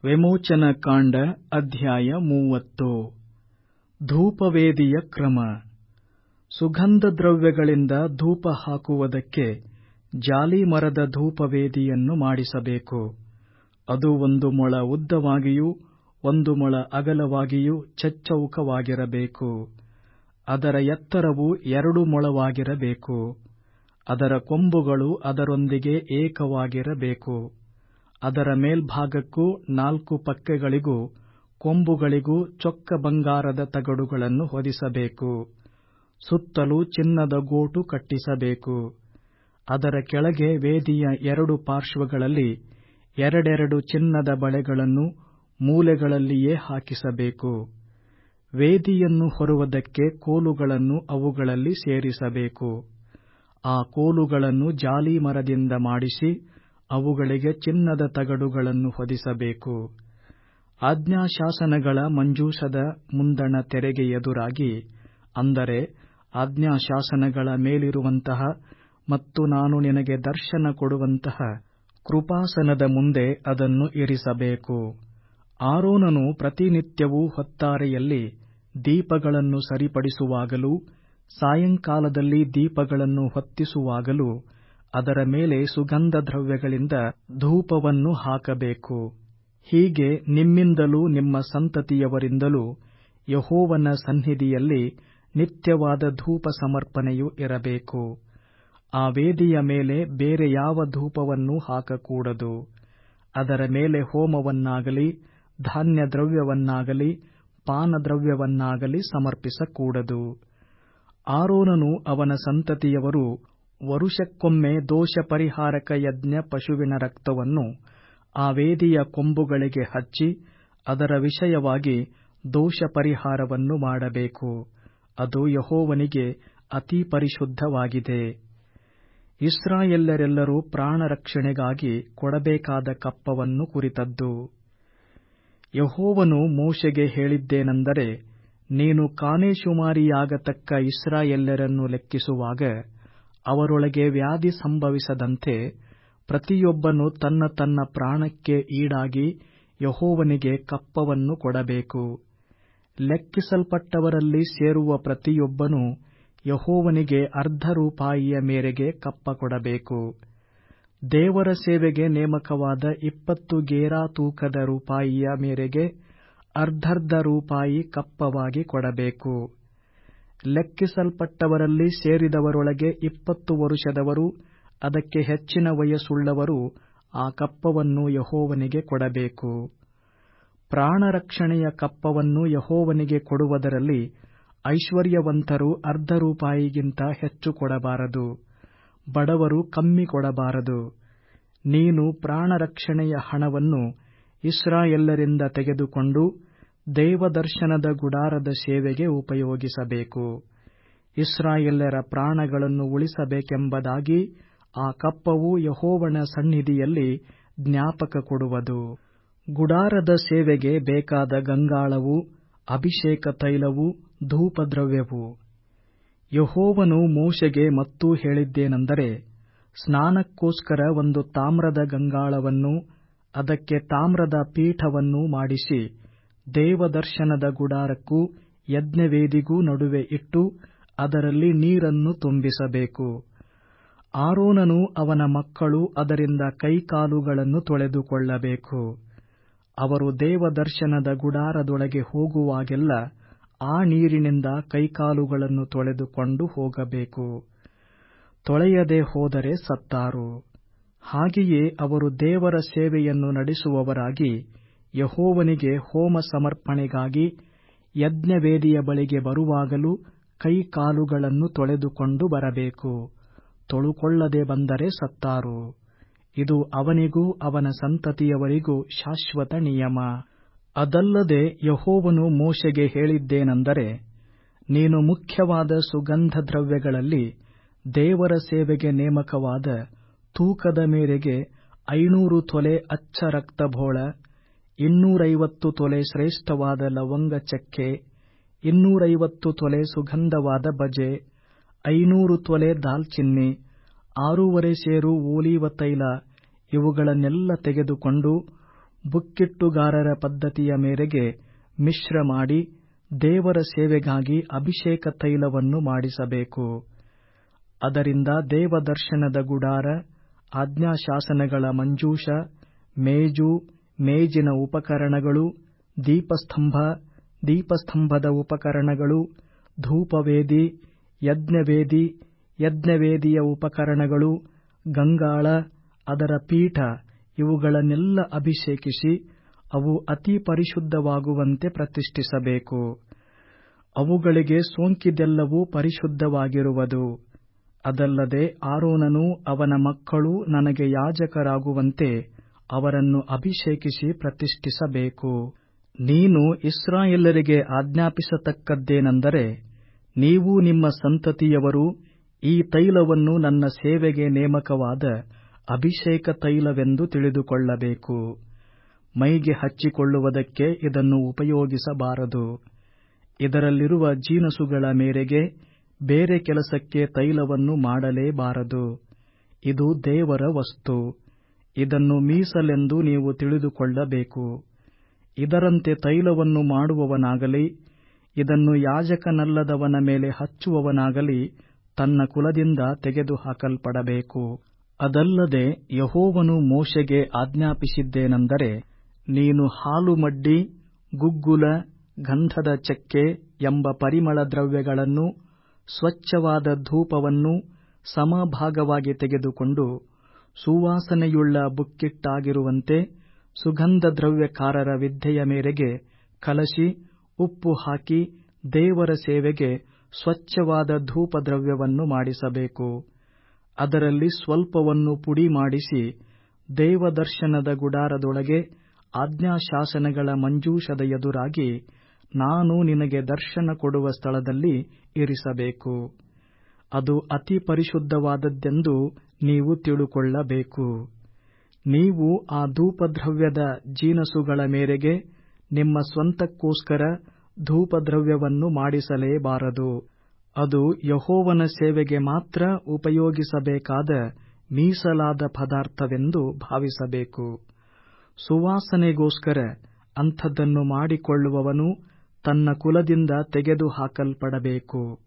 ವಿಮೋಚನಕಾಂಡ ಅಧ್ಯಾಯ ಮೂವತ್ತು ಧೂಪವೇದಿಯ ಕ್ರಮ ಸುಗಂಧದ್ರವ್ಯಗಳಿಂದ ಧೂಪ ಹಾಕುವುದಕ್ಕೆ ಜಾಲೀಮರದ ಧೂಪವೇದಿಯನ್ನು ಮಾಡಿಸಬೇಕು ಅದು ಒಂದು ಮೊಳ ಉದ್ದವಾಗಿಯೂ ಒಂದು ಮೊಳ ಅಗಲವಾಗಿಯೂ ಚಚ್ಚೌಕವಾಗಿರಬೇಕು ಅದರ ಎತ್ತರವು ಎರಡು ಮೊಳವಾಗಿರಬೇಕು ಅದರ ಕೊಂಬುಗಳು ಅದರೊಂದಿಗೆ ಏಕವಾಗಿರಬೇಕು ಅದರ ಮೇಲ್ಭಾಗಕ್ಕೂ ನಾಲ್ಕು ಪಕ್ಕೆಗಳಿಗೂ ಕೊಂಬುಗಳಿಗೂ ಚೊಕ್ಕ ಬಂಗಾರದ ತಗಡುಗಳನ್ನು ಹೊದಿಸಬೇಕು ಸುತ್ತಲೂ ಚಿನ್ನದ ಗೋಟು ಕಟ್ಟಿಸಬೇಕು ಅದರ ಕೆಳಗೆ ವೇದಿಯ ಎರಡು ಪಾರ್ಶ್ವಗಳಲ್ಲಿ ಎರಡೆರಡು ಚಿನ್ನದ ಬಳೆಗಳನ್ನು ಮೂಲೆಗಳಲ್ಲಿಯೇ ಹಾಕಿಸಬೇಕು ವೇದಿಯನ್ನು ಹೊರುವುದಕ್ಕೆ ಕೋಲುಗಳನ್ನು ಅವುಗಳಲ್ಲಿ ಸೇರಿಸಬೇಕು ಆ ಕೋಲುಗಳನ್ನು ಜಾಲೀಮರದಿಂದ ಮಾಡಿಸಿ ಅವುಗಳಿಗೆ ಚಿನ್ನದ ತಗಡುಗಳನ್ನು ಹೊದಿಸಬೇಕು ಆಜ್ಞಾಶಾಸನಗಳ ಮಂಜೂಷದ ಮುಂದಣ ತೆರೆಗೆ ಎದುರಾಗಿ ಅಂದರೆ ಆಜ್ಞಾಶಾಸನಗಳ ಮೇಲಿರುವಂತಹ ಮತ್ತು ನಾನು ನಿನಗೆ ದರ್ಶನ ಕೊಡುವಂತಹ ಕೃಪಾಸನದ ಮುಂದೆ ಅದನ್ನು ಇರಿಸಬೇಕು ಆರೋನನು ಪ್ರತಿನಿತ್ಯವೂ ಹೊತ್ತಾರೆಯಲ್ಲಿ ದೀಪಗಳನ್ನು ಸರಿಪಡಿಸುವಾಗಲೂ ಸಾಯಂಕಾಲದಲ್ಲಿ ದೀಪಗಳನ್ನು ಹೊತ್ತಿಸುವಾಗಲೂ ಅದರ ಮೇಲೆ ಸುಗಂಧದ್ರವ್ಯಗಳಿಂದ ಧೂಪವನ್ನು ಹಾಕಬೇಕು ಹೀಗೆ ನಿಮ್ಮಿಂದಲೂ ನಿಮ್ಮ ಸಂತತಿಯವರಿಂದಲೂ ಯಹೋವನ ಸನ್ನಿಧಿಯಲ್ಲಿ ನಿತ್ಯವಾದ ಧೂಪ ಸಮರ್ಪಣೆಯು ಇರಬೇಕು ಆ ವೇದಿಯ ಮೇಲೆ ಬೇರೆ ಯಾವ ಧೂಪವನ್ನೂ ಹಾಕಕೂಡದು ಅದರ ಮೇಲೆ ಹೋಮವನ್ನಾಗಲಿ ಧಾನ್ಯದ್ರವ್ಯವನ್ನಾಗಲಿ ಪಾನದ್ರವ್ಯವನ್ನಾಗಲಿ ಸಮರ್ಪಿಸಕೂಡದು ಆರೋನನು ಅವನ ಸಂತತಿಯವರು ವರುಷಕ್ಕೊಮ್ಮೆ ದೋಷಪರಿಹಾರಕ ಯಜ್ಞ ಪಶುವಿನ ರಕ್ತವನ್ನು ಆ ವೇದಿಯ ಕೊಂಬುಗಳಿಗೆ ಹಚ್ಚಿ ಅದರ ವಿಷಯವಾಗಿ ದೋಷಪರಿಹಾರವನ್ನು ಮಾಡಬೇಕು ಅದು ಯಹೋವನಿಗೆ ಅತಿ ಪರಿಶುದ್ಧವಾಗಿದೆ ಇಸ್ರಾಯೇಲ್ಯರೆಲ್ಲರೂ ಪ್ರಾಣರಕ್ಷಣೆಗಾಗಿ ಕೊಡಬೇಕಾದ ಕಪ್ಪವನ್ನು ಕುರಿತದ್ದು ಯಹೋವನು ಮೋಶೆಗೆ ಹೇಳಿದ್ದೇನೆಂದರೆ ನೀನು ಕಾನೇಶುಮಾರಿಯಾಗತಕ್ಕ ಇಸ್ರಾಯೇಲ್ಯರನ್ನು ಲೆಕ್ಕಿಸುವಾಗ ಅವರೊಳಗೆ ವ್ಯಾಧಿ ಸಂಭವಿಸದಂತೆ ಪ್ರತಿಯೊಬ್ಬನು ತನ್ನ ತನ್ನ ಪ್ರಾಣಕ್ಕೆ ಈಡಾಗಿ ಯಹೋವನಿಗೆ ಕಪ್ಪವನ್ನು ಕೊಡಬೇಕು ಲೆಕ್ಕಿಸಲ್ಪಟ್ಟವರಲ್ಲಿ ಸೇರುವ ಪ್ರತಿಯೊಬ್ಬನೂ ಯಹೋವನಿಗೆ ಅರ್ಧ ರೂಪಾಯಿಯ ಮೇರೆಗೆ ಕಪ್ಪ ಕೊಡಬೇಕು ದೇವರ ಸೇವೆಗೆ ನೇಮಕವಾದ ಇಪ್ಪತ್ತು ಗೇರಾ ತೂಕದ ರೂಪಾಯಿಯ ಮೇರೆಗೆ ಅರ್ಧರ್ಧ ರೂಪಾಯಿ ಕಪ್ಪವಾಗಿ ಕೊಡಬೇಕು ಲೆಕ್ಕಿಸಲ್ಪಟ್ಟವರಲ್ಲಿ ಸೇರಿದವರೊಳಗೆ ಇಪ್ಪತ್ತು ವರುಷದವರು ಅದಕ್ಕೆ ಹೆಚ್ಚಿನ ವಯಸ್ಸುಳ್ಳವರು ಆ ಕಪ್ಪವನ್ನು ಯಹೋವನಿಗೆ ಕೊಡಬೇಕು ಪ್ರಾಣರಕ್ಷಣೆಯ ಕಪ್ಪವನ್ನು ಯಹೋವನಿಗೆ ಕೊಡುವುದರಲ್ಲಿ ಐಶ್ವರ್ಯವಂತರು ಅರ್ಧ ರೂಪಾಯಿಗಿಂತ ಹೆಚ್ಚು ಕೊಡಬಾರದು ಬಡವರು ಕಮ್ಮಿ ಕೊಡಬಾರದು ನೀನು ಪ್ರಾಣರಕ್ಷಣೆಯ ಹಣವನ್ನು ಇಸ್ರಾಯೇಲ್ಯರಿಂದ ತೆಗೆದುಕೊಂಡು ದೇವದರ್ಶನದ ಗುಡಾರದ ಸೇವೆಗೆ ಉಪಯೋಗಿಸಬೇಕು ಇಸ್ರಾಯೇಲ್ಯರ ಪ್ರಾಣಗಳನ್ನು ಉಳಿಸಬೇಕೆಂಬುದಾಗಿ ಆ ಕಪ್ಪವು ಯಹೋವನ ಸನ್ನಿಧಿಯಲ್ಲಿ ಜ್ಞಾಪಕ ಕೊಡುವುದು ಗುಡಾರದ ಸೇವೆಗೆ ಬೇಕಾದ ಗಂಗಾಳವು ಅಭಿಷೇಕ ತೈಲವು ಧೂಪದ್ರವ್ಯವು ಯಹೋವನು ಮೋಶೆಗೆ ಮತ್ತೂ ಹೇಳಿದ್ದೇನೆಂದರೆ ಸ್ನಾನಕ್ಕೋಸ್ಕರ ಒಂದು ತಾಮ್ರದ ಗಂಗಾಳವನ್ನು ಅದಕ್ಕೆ ತಾಮ್ರದ ಪೀಠವನ್ನೂ ಮಾಡಿಸಿ ದೇವದರ್ಶನದ ಗುಡಾರಕ್ಕೂ ಯಜ್ಞವೇದಿಗೂ ನಡುವೆ ಇಟ್ಟು ಅದರಲ್ಲಿ ನೀರನ್ನು ತುಂಬಿಸಬೇಕು ಆರೋನನು ಅವನ ಮಕ್ಕಳು ಅದರಿಂದ ಕೈಕಾಲುಗಳನ್ನು ತೊಳೆದುಕೊಳ್ಳಬೇಕು ಅವರು ದೇವದರ್ಶನದ ಗುಡಾರದೊಳಗೆ ಹೋಗುವಾಗೆಲ್ಲ ಆ ನೀರಿನಿಂದ ಕೈಕಾಲುಗಳನ್ನು ತೊಳೆದುಕೊಂಡು ಹೋಗಬೇಕು ತೊಳೆಯದೆ ಹೋದರೆ ಸತ್ತಾರು ಹಾಗೆಯೇ ಅವರು ದೇವರ ಸೇವೆಯನ್ನು ನಡೆಸುವವರಾಗಿ ಯಹೋವನಿಗೆ ಹೋಮ ಸಮರ್ಪಣೆಗಾಗಿ ಯಜ್ಞವೇದಿಯ ಬಳಿಗೆ ಬರುವಾಗಲೂ ಕೈಕಾಲುಗಳನ್ನು ತೊಳೆದುಕೊಂಡು ಬರಬೇಕು ತೊಳುಕೊಳ್ಳದೆ ಬಂದರೆ ಸತ್ತಾರು ಇದು ಅವನಿಗೂ ಅವನ ಸಂತತಿಯವರಿಗೂ ಶಾಶ್ವತ ನಿಯಮ ಅದಲ್ಲದೆ ಯಹೋವನು ಮೋಶೆಗೆ ಹೇಳಿದ್ದೇನೆಂದರೆ ನೀನು ಮುಖ್ಯವಾದ ಸುಗಂಧದ್ರವ್ಯಗಳಲ್ಲಿ ದೇವರ ಸೇವೆಗೆ ನೇಮಕವಾದ ತೂಕದ ಮೇರೆಗೆ ಐನೂರು ತೊಲೆ ಅಚ್ಚ ರಕ್ತಬೋಳ ಇನ್ನೂರೈವತ್ತು ತೊಲೆ ಶ್ರೇಷ್ಠವಾದ ಲವಂಗ ಚಕ್ಕೆ ಇನ್ನೂರೈವತ್ತು ತೊಲೆ ಸುಗಂಧವಾದ ಬಜೆ ಐನೂರು ತೊಲೆ ದಾಲ್ಚಿನ್ನಿ ಆರೂವರೆ ಸೇರು ಓಲಿವ ತೈಲ ಇವುಗಳನ್ನೆಲ್ಲ ತೆಗೆದುಕೊಂಡು ಬುಕ್ಕಿಟ್ಟುಗಾರರ ಪದ್ಧತಿಯ ಮೇರೆಗೆ ಮಿಶ್ರ ಮಾಡಿ ದೇವರ ಸೇವೆಗಾಗಿ ಅಭಿಷೇಕ ತೈಲವನ್ನು ಮಾಡಿಸಬೇಕು ಅದರಿಂದ ದೇವದರ್ಶನದ ಗುಡಾರ ಆಜ್ಞಾಶಾಸನಗಳ ಮಂಜೂಷ ಮೇಜು ಮೇಜಿನ ಉಪಕರಣಗಳು ದೀಪಸ್ತಂಭ ದೀಪಸ್ತಂಭದ ಉಪಕರಣಗಳು ಧೂಪವೇದಿ ಯಜ್ಞವೇದಿ ಯಜ್ಞವೇದಿಯ ಉಪಕರಣಗಳು ಗಂಗಾಳ ಅದರ ಪೀಠ ಇವುಗಳನ್ನೆಲ್ಲ ಅಭಿಷೇಕಿಸಿ ಅವು ಅತಿ ಪರಿಶುದ್ಧವಾಗುವಂತೆ ಪ್ರತಿಷ್ಠಿಸಬೇಕು ಅವುಗಳಿಗೆ ಸೋಂಕಿದೆಲ್ಲವೂ ಪರಿಶುದ್ಧವಾಗಿರುವುದು ಅದಲ್ಲದೆ ಆರೋನನೂ ಅವನ ಮಕ್ಕಳೂ ನನಗೆ ಯಾಜಕರಾಗುವಂತೆ ಅವರನ್ನು ಅಭಿಷೇಕಿಸಿ ಪ್ರತಿಷ್ಠಿಸಬೇಕು ನೀನು ಇಸ್ರಾಯೇಲರಿಗೆ ಆಜ್ಞಾಪಿಸತಕ್ಕದ್ದೇನೆಂದರೆ ನೀವು ನಿಮ್ಮ ಸಂತತಿಯವರು ಈ ತೈಲವನ್ನು ನನ್ನ ಸೇವೆಗೆ ನೇಮಕವಾದ ಅಭಿಷೇಕ ತೈಲವೆಂದು ತಿಳಿದುಕೊಳ್ಳಬೇಕು ಮೈಗೆ ಹಚ್ಚಿಕೊಳ್ಳುವುದಕ್ಕೆ ಇದನ್ನು ಉಪಯೋಗಿಸಬಾರದು ಇದರಲ್ಲಿರುವ ಜೀನಸುಗಳ ಮೇರೆಗೆ ಬೇರೆ ಕೆಲಸಕ್ಕೆ ತೈಲವನ್ನು ಮಾಡಲೇಬಾರದು ಇದು ದೇವರ ವಸ್ತು ಇದನ್ನು ಮೀಸಲೆಂದು ನೀವು ತಿಳಿದುಕೊಳ್ಳಬೇಕು ಇದರಂತೆ ತೈಲವನ್ನು ಮಾಡುವವನಾಗಲಿ ಇದನ್ನು ಯಾಜಕನಲ್ಲದವನ ಮೇಲೆ ಹಚ್ಚುವವನಾಗಲಿ ತನ್ನ ಕುಲದಿಂದ ತೆಗೆದುಹಾಕಲ್ಪಡಬೇಕು ಅದಲ್ಲದೆ ಯಹೋವನು ಮೋಶೆಗೆ ಆಜ್ಞಾಪಿಸಿದ್ದೇನೆಂದರೆ ನೀನು ಹಾಲುಮಡ್ಡಿ ಗುಗ್ಗುಲ ಗಂಧದ ಚಕ್ಕೆ ಎಂಬ ಪರಿಮಳ ದ್ರವ್ಯಗಳನ್ನು ಸ್ವಚ್ಛವಾದ ಧೂಪವನ್ನು ಸಮಭಾಗವಾಗಿ ತೆಗೆದುಕೊಂಡು ಸುವಾಸನೆಯುಳ್ಳ ಬುಕ್ಕಿಟ್ಟಾಗಿರುವಂತೆ ಸುಗಂಧ ದ್ರವ್ಯಕಾರರ ವಿದ್ಯೆಯ ಮೇರೆಗೆ ಕಲಸಿ ಉಪ್ಪು ಹಾಕಿ ದೇವರ ಸೇವೆಗೆ ಸ್ವಚ್ಛವಾದ ಧೂಪದ್ರವ್ಯವನ್ನು ಮಾಡಿಸಬೇಕು ಅದರಲ್ಲಿ ಸ್ವಲ್ಪವನ್ನು ಪುಡಿ ಮಾಡಿಸಿ ದೇವದರ್ಶನದ ಗುಡಾರದೊಳಗೆ ಆಜ್ಞಾಶಾಸನಗಳ ಮಂಜೂಷದ ಎದುರಾಗಿ ನಾನು ನಿನಗೆ ದರ್ಶನ ಕೊಡುವ ಸ್ಥಳದಲ್ಲಿ ಇರಿಸಬೇಕು ಅದು ಅತಿ ಪರಿಶುದ್ಧವಾದದ್ದೆಂದು ನೀವು ತಿಳುಕೊಳ್ಳಬೇಕು ನೀವು ಆ ಧೂಪದ್ರವ್ಯದ ಜೀನಸುಗಳ ಮೇರೆಗೆ ನಿಮ್ಮ ಸ್ವಂತಕ್ಕೋಸ್ಕರ ಧೂಪದ್ರವ್ಯವನ್ನು ಮಾಡಿಸಲೇಬಾರದು ಅದು ಯಹೋವನ ಸೇವೆಗೆ ಮಾತ್ರ ಉಪಯೋಗಿಸಬೇಕಾದ ಮೀಸಲಾದ ಪದಾರ್ಥವೆಂದು ಭಾವಿಸಬೇಕು ಸುವಾಸನೆಗೋಸ್ಕರ ಅಂಥದ್ದನ್ನು ಮಾಡಿಕೊಳ್ಳುವವನು ತನ್ನ ಕುಲದಿಂದ ತೆಗೆದುಹಾಕಲ್ಪಡಬೇಕು